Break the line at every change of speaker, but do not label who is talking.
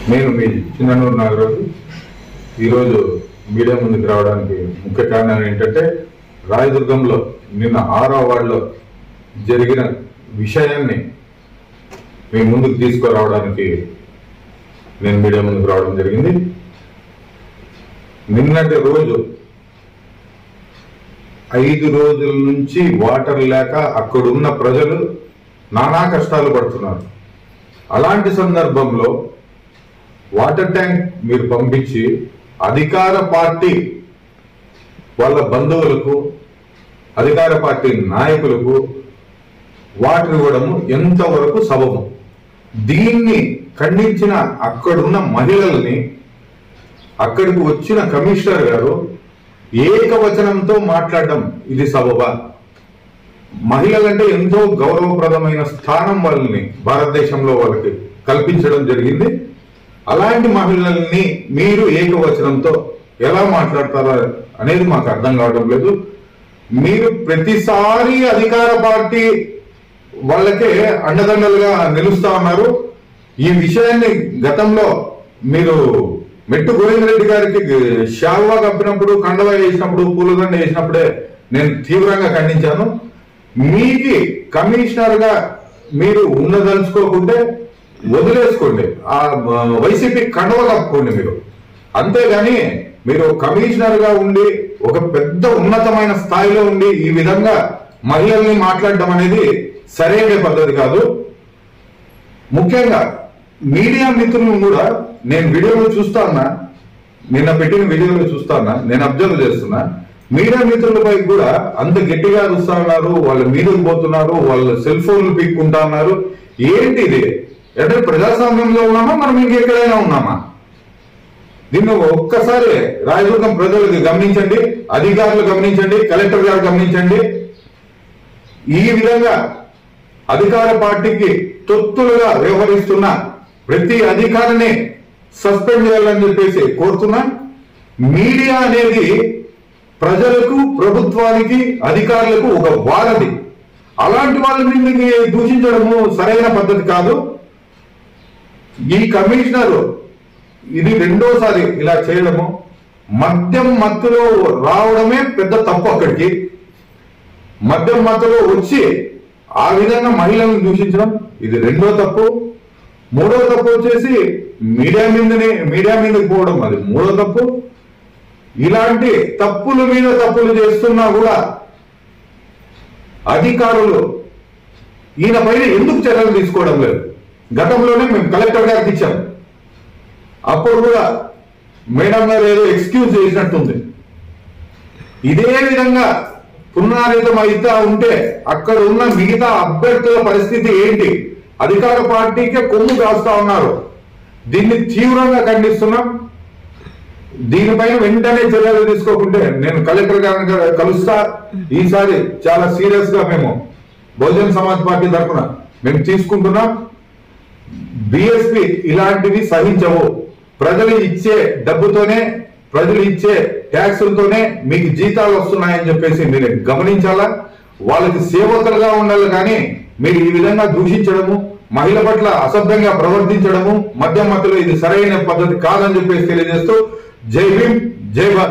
నేను మీ చిన్ననూరు నాగరాజు ఈరోజు మీడియా ముందుకు రావడానికి ముఖ్య కారణం ఏంటంటే రాయదుర్గంలో నిన్న ఆరో వార్డులో జరిగిన విషయాన్ని మీ ముందుకు తీసుకురావడానికి నేను మీడియా ముందుకు రావడం జరిగింది నిన్నటి రోజు ఐదు రోజుల నుంచి వాటర్ లేక అక్కడున్న ప్రజలు నానా కష్టాలు పడుతున్నారు అలాంటి సందర్భంలో వాటర్ ట్యాంక్ మీరు పంపించి అధికార పార్టీ వాళ్ళ బంధువులకు అధికార పార్టీ నాయకులకు వాటర్ ఇవ్వడము ఎంతవరకు సబబు దీన్ని ఖండించిన అక్కడున్న మహిళల్ని అక్కడికి వచ్చిన కమిషనర్ గారు ఏకవచనంతో మాట్లాడడం ఇది సబబా మహిళలంటే ఎంతో గౌరవప్రదమైన స్థానం వాళ్ళని భారతదేశంలో వాళ్ళకి కల్పించడం జరిగింది అలాంటి మహిళల్ని మీరు ఏకవచనంతో ఎలా మాట్లాడతారా అనేది మాకు అర్థం కావడం లేదు మీరు ప్రతిసారి అధికార పార్టీ వాళ్ళకే అండదండలుగా నిలుస్తా ఉన్నారు ఈ విషయాన్ని గతంలో మీరు మెట్టు గోవింద్ రెడ్డి గారికి షాల్వా కప్పినప్పుడు కండవ వేసినప్పుడు పూలదండ వేసినప్పుడే నేను తీవ్రంగా ఖండించాను మీకి కమిషనర్ గా మీరు ఉండదలుచుకోకుంటే వదిలేసుకోండి ఆ వైసీపీ కండవ కప్పుకోండి మీరు అంతేగాని మీరు కమిషనర్ గా ఉండి ఒక పెద్ద ఉన్నతమైన స్థాయిలో ఉండి ఈ విధంగా మహిళల్ని మాట్లాడడం అనేది సరైన పద్ధతి కాదు ముఖ్యంగా మీడియా మిత్రులను కూడా నేను వీడియోలో చూస్తానా నిన్న పెట్టిన వీడియోలో చూస్తానా నేను అబ్జర్వ్ చేస్తున్నా మీడియా మిత్రులపై కూడా అంత గట్టిగా చూస్తా ఉన్నారు వాళ్ళ మీదకి పోతున్నారు వాళ్ళ సెల్ ఫోన్లు పీక్కుంటా ఉన్నారు ఏంటి ఇది అంటే ప్రజాస్వామ్యంలో ఉన్నామా మనం ఇంకెక్కడైనా ఉన్నామా దీన్ని ఒక్కసారి రాయదుర్గం ప్రజలకు గమనించండి అధికారులు గమనించండి కలెక్టర్ గారు గమనించండి ఈ విధంగా అధికార పార్టీకి తొత్తులుగా వ్యవహరిస్తున్న ప్రతి అధికారిని సస్పెండ్ చేయాలని చెప్పేసి కోరుతున్నా మీడియా అనేది ప్రజలకు ప్రభుత్వానికి అధికారులకు ఒక వారధి అలాంటి వాళ్ళ మీదకి దూషించడము సరైన పద్ధతి కాదు ఈ కమిషనర్ ఇది రెండోసారి ఇలా చేయడము మద్యం మత్తులో రావడమే పెద్ద తప్పు అక్కడికి మద్యం మత్తులో వచ్చి ఆ విధంగా మహిళలను దూషించడం ఇది రెండో తప్పు మూడో తప్పు వచ్చేసి మీడియా మీదనే మీడియా మీదకి పోవడం అది మూడో తప్పు ఇలాంటి తప్పుల మీద తప్పులు చేస్తున్నా కూడా అధికారులు ఈయన పైన ఎందుకు చర్యలు తీసుకోవడం లేదు గతంలోనే మేము కలెక్టర్ గారికి ఇచ్చాం అప్పుడు కూడా మేడం గారు ఏదో ఎక్స్క్యూజ్ చేసినట్టుంది ఇదే విధంగా పునరావృతం అయితా ఉంటే అక్కడ ఉన్న మిగతా అభ్యర్థుల పరిస్థితి ఏంటి అధికార పార్టీకే కొమ్ము కాస్తా ఉన్నారు దీన్ని తీవ్రంగా ఖండిస్తున్నాం దీనిపైన వెంటనే చర్యలు తీసుకోకుంటే నేను కలెక్టర్ గారిని కలుస్తా ఈసారి చాలా సీరియస్ గా మేము బహుజన్ సమాజ్ పార్టీ తరఫున మేము తీసుకుంటున్నాం బిఎస్పి ఇలాంటివి సహించవు ప్రజలు ఇచ్చే డబ్బుతోనే ప్రజలు ఇచ్చే ట్యాక్సులతోనే మీకు జీతాలు వస్తున్నాయని చెప్పేసి మీరు గమనించాలా వాళ్ళకి సేవకులుగా ఉండాలి కానీ మీరు ఈ విధంగా దూషించడము మహిళ పట్ల అసభ్యంగా ప్రవర్తించడము మధ్య మధ్యలో ఇది సరైన పద్ధతి కాదని చెప్పేసి తెలియజేస్తూ జై భీమ్ జై భారత్